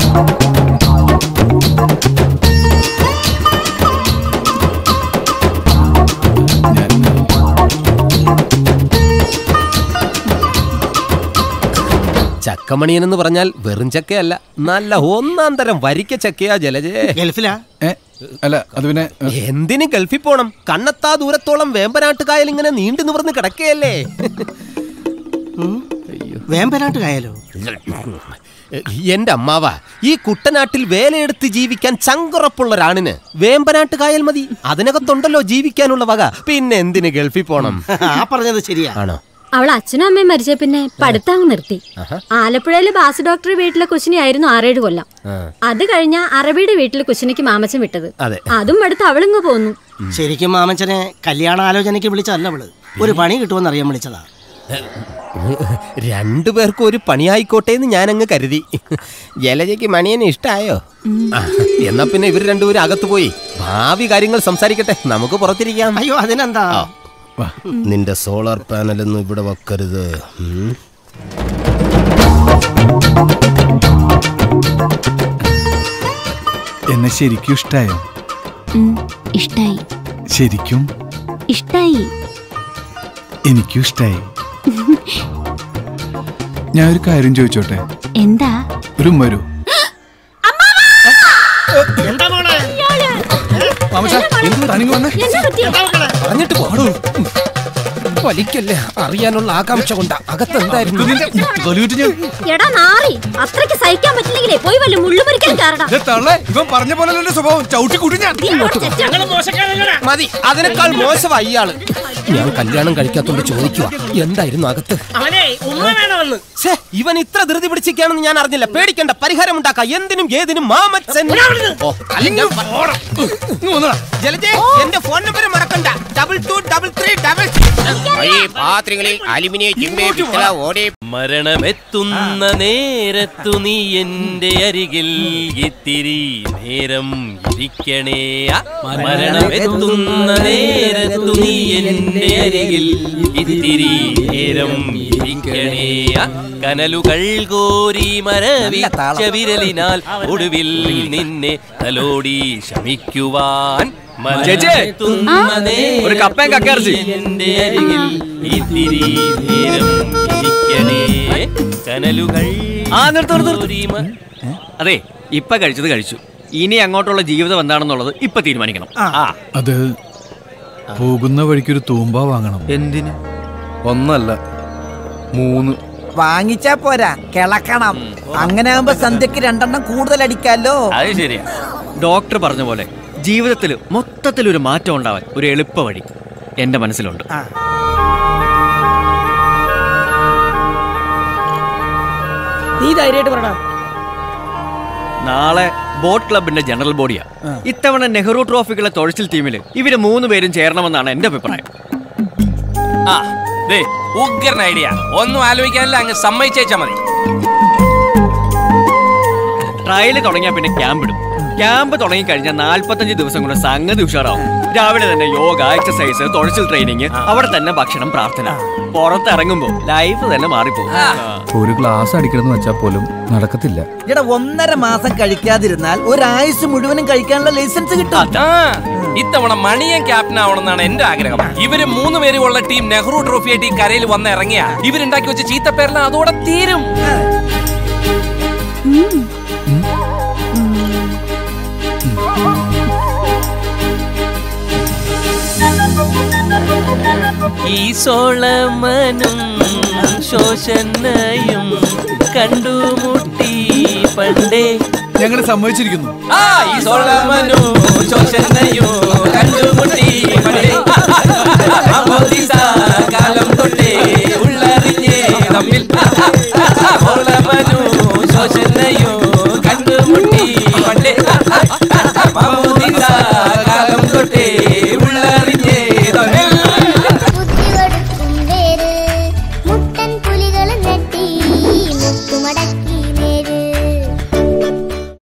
ചക്കമണിയൻ എന്ന് പറഞ്ഞാൽ വെറും ചക്കയല്ല നല്ല ഒന്നാം തരം വരിക്ക ചക്കയാ ജലജേ ഗൾഫിലാ ഏ അല്ല അത് പിന്നെ ഏ, എന്തിന് ഗൾഫിൽ പോണം കണ്ണത്താ ദൂരത്തോളം വേമ്പനാട്ട് കായൽ ഇങ്ങനെ നീണ്ടു നിവർന്ന് കിടക്കുകയല്ലേ വേമ്പനാട്ട് കായലോ എന്റെ അമ്മാവ ഈ കുട്ടനാട്ടിൽ വേലയെടുത്ത് ജീവിക്കാൻ ചങ്കുറപ്പുള്ള ഒരാണിന് വേമ്പനാട്ട് കായൽ മതി അതിനകത്തുണ്ടല്ലോ ജീവിക്കാനുള്ള വക പിന്നെ എന്തിന് ഗൾഫിൽ പോണം ആ പറഞ്ഞത് ശരിയാ ആണോ അവൾ അച്ഛനും അമ്മയും മരിച്ച പിന്നെ പഠിത്തം അങ്ങ് നിർത്തി ആലപ്പുഴയിലെ ബാസ് ഡോക്ടർ വീട്ടിലെ കുശിനിയായിരുന്നു ആറേഴ് കൊല്ലം ആ. അത് കഴിഞ്ഞ അറബിയുടെ വീട്ടിൽ കുശിനിക്ക് മാമച്ചൻ വിട്ടത് അതെ അതും അടുത്ത് അവളിങ്ങ് പോന്നു ശരിക്കും മാമച്ചനെ കല്യാണ ആലോചനയ്ക്ക് വിളിച്ചതല്ല അവള് ഒരു പണി കിട്ടുമെന്ന് അറിയാൻ വിളിച്ചതാ രണ്ടുപേർക്കും ഒരു പണിയായിക്കോട്ടെ എന്ന് ഞാനങ്ങ് കരുതി ജലജയ്ക്ക് മണിയനെ ഇഷ്ടായോ ആ, എന്നാ പിന്നെ ഇവർ രണ്ടുപേരും അകത്ത് പോയി ഭാവി കാര്യങ്ങൾ സംസാരിക്കട്ടെ നമുക്ക് പുറത്തിരിക്കാം അയ്യോ അതിനെന്താ വാ നിന്റെ സോളാർ പാനലൊന്നും ഇവിടെ വെക്കരുത് ഉം. എന്നെ ശരിക്കും ഇഷ്ടായോ ഇഷ്ടായി ശരിക്കും ഇഷ്ടായി എനിക്കും ഇഷ്ടായി ഞാൻ ഒരു കാര്യം ചോദിച്ചോട്ടെ എന്താ ഒരു ഉമ്മ വരൂ എന്താ മോളെ മാമച്ചാ, എന്ത് തനിങ്ങ് വന്നേ പറഞ്ഞിട്ട് പോടൂ വലിക്കല്ലേ അറിയാനുള്ള ആകാംക്ഷ കൊണ്ടാ അകത്ത് എന്തായിരുന്നു തൊലിവിട്ട് ഞാൻ എടാ നാറി അത്രയ്ക്ക് സഹിക്കാൻ പറ്റില്ലെങ്കിലേ പോയി വല്ല മുള്ളുപറിക്കാൻ കാരണം ദേ തള്ളേ ഇവൻ പറഞ്ഞ പോലെ എന്റെ സ്വഭാവം ചവിട്ടി കൂട്ടി ഞാൻ മതി അതിനേക്കാൾ മോശമായി ഇയാള് ഞാൻ കല്യാണം കഴിക്കാത്തോണ്ട് ചോദിക്കുക എന്തായിരുന്നു അകത്ത് അവനെ ഉമ്മ വേണമെന്ന് ഛേ, ഇവൻ ഇത്ര ധൃതി പിടിച്ചിരിക്കുകയാണെന്ന് ഞാൻ അറിഞ്ഞില്ല പേടിക്കണ്ട പരിഹാരം ഉണ്ടാക്കാം എന്തിനും ഏതിനും മാമച്ചൻ ഓ, അല്ല, ഞാൻ പ- ജലജേ എന്റെ ഫോൺ നമ്പർ മറക്കണ്ട double two double three double പാത്രങ്ങളിൽ അലുമിനിയം ചിമ്മേ പിത്തള ഓടെ മരണമെത്തുന്ന നേരത്തു നീ എന്റെ അരികിൽ ഇത്തിരി നേരം ഇരിക്കണേ ആ, മരണമെത്തുന്ന നേരത്തു നീ എന്റെ അരികിൽ ഇത്തിരി നേരം ഇരിക്കണേ ആ, കനലുകൾ കോരി മരവിച്ച വിരലിനാൽ ഒടുവിൽ നിന്നെ തലോടി ശമിക്കുവാൻ മരണമെത്തുന്ന ഒരു കപ്പയും കക്കയിറച്ചി. എന്റെ അരികിൽ ഇത്തിരി നേരം ഇരിക്കണേ കനലുകൾ ആ, നിർത്ത്, നിർത്ത്, നിർത്ത്. കോരി മ- അതെ ഇപ്പൊ കഴിച്ചത് കഴിച്ചു ഇനി അങ്ങോട്ടുള്ള ജീവിതം എന്താണെന്നുള്ളത് ഇപ്പൊ തീരുമാനിക്കണം ആ അത് പോകുന്ന വഴിക്കൊരു തൂമ്പ വാങ്ങണം എന്തിന് ഒന്നല്ല മൂന്ന് വാങ്ങിച്ചാ പോരാ കിളക്കണം അങ്ങനെ ആകുമ്പോ സന്ധ്യക്ക് രണ്ടെണ്ണം കൂടുതൽ അടിക്കാലോ അത് ശരിയാ ഡോക്ടർ പറഞ്ഞ പോലെ ജീവിതത്തിൽ മൊത്തത്തിൽ ഒരു മാറ്റം ഉണ്ടാവാൻ ഒരു എളുപ്പ വഴി എന്റെ മനസ്സിലുണ്ട് നീ ധൈര്യമായിട്ട് പറടാ നാളെ ബോട്ട് ക്ലബിന്റെ ജനറൽ ബോഡിയാ ഇത്തവണ നെഹ്റു ട്രോഫിക്കുള്ള തൊഴിച്ചിൽ ടീമിൽ ഇവര് മൂന്ന് പേരും ചേരണമെന്നാണ് എന്റെ അഭിപ്രായം ആ ദേ ഉഗ്രൻ ഐഡിയ ഒന്നും ആലോചിക്കാനില്ല അങ്ങ് സമ്മതിച്ചേച്ചാ മതി ട്രയൽ തുടങ്ങിയാൽ പിന്നെ ക്യാമ്പ് ഇടും ക്യാമ്പ് തുടങ്ങി കഴിഞ്ഞാൽ നാല്പത്തഞ്ച് ദിവസം കൊണ്ട് സംഗതി ഉഷാറാവും രാവിലെ തന്നെ യോഗ എക്സസൈസ് തുഴച്ചിൽ ട്രെയിനിങ് അവിടെ തന്നെ ഭക്ഷണം പ്രാർത്ഥന പുറത്തിറങ്ങുമ്പോ ലൈഫ് തന്നെ മാറിപ്പോകും ആ. ഒരു ഗ്ലാസ് അടിക്കണമെന്ന് വെച്ചാൽ പോലും നടക്കത്തില്ല എടാ ഒന്നര മാസം കഴിക്കാതിരുന്നാൽ ഒരായുസ് മുഴുവനും കഴിക്കാനുള്ള ലൈസൻസ് കിട്ടും ആ ഇത്തവണ മണിയൻ ക്യാപ്റ്റൻ ആവണമെന്നാണ് എന്റെ ആഗ്രഹം ഇവര് മൂന്ന് പേരും ഉള്ള ടീം നെഹ്റു ട്രോഫി ആയിട്ട് ഈ കരയിൽ വന്ന് ഇറങ്ങിയ ഇവരുണ്ടാക്കി വെച്ച ചീത്തപ്പേരെല്ലാം അതോടെ തീരും ഈ സോളമനും ശോഷനയും കണ്ടുമുട്ടി പണ്ടേ ഞങ്ങൾ സമ്മതിച്ചിരിക്കുന്നു ആ ഈ സോളമനു ശോഷനയോ കണ്ടുമുട്ടി പണ്ടേ.